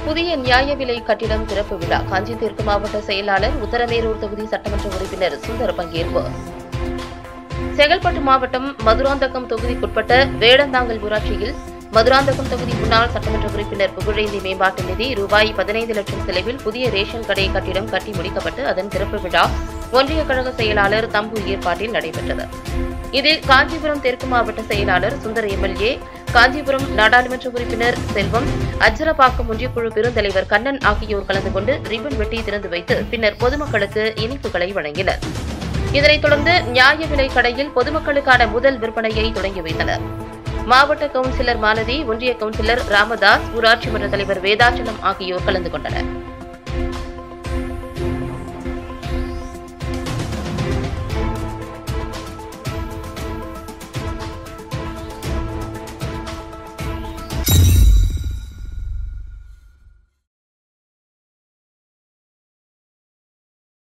புதிய நியாய விலை கட்டிடம் திறப்பு விழா காஞ்சி தெற்கு மாவட்ட செயலாளர் உத்தரமேரூர் தொகுதி சட்டமன்ற உறுப்பினர் சுந்தர் பங்கேற்பு செங்கல்பட்டு மாவட்டம் மதுராந்தகம் தொகுதிக்குட்பட்ட வேடந்தாங்கல் ஊராட்சியில் மதுராந்தகம் தொகுதி முன்னாள் சட்டமன்ற உறுப்பினர் புகழேந்தி மேம்பாட்டு நிதி ரூபாய் பதினைந்து லட்சம் செலவில் புதிய ரேஷன் கடை கட்டிடம் கட்டி முடிக்கப்பட்டு அதன் திறப்பு விழா ஒன்றிய கழக செயலாளர் தம்பு ஏற்பாட்டில் நடைபெற்றது இதில் காஞ்சிபுரம் தெற்கு மாவட்ட செயலாளர் சுந்தர் எம்எல்ஏ காஞ்சிபுரம் நாடாளுமன்ற உறுப்பினர் செல்வம் அஜரபாக்கம் ஒன்றியக்குழு பெருந்தலைவர் கண்ணன் ஆகியோர் கலந்து கொண்டு ரிப்பன் வெட்டி திறந்து வைத்து பின்னர் பொதுமக்களுக்கு இனிப்புகளை வழங்கினர் இதனைத் தொடர்ந்து நியாய விலை கடையில் பொதுமக்களுக்கான முதல் விற்பனையை தொடங்கி வைத்தனர் மாவட்ட கவுன்சிலர் மாலதி ஒன்றிய கவுன்சிலர் ராமதாஸ் ஊராட்சி மன்ற தலைவர் வேதாச்சலம் ஆகியோர் கலந்து கொண்டனர்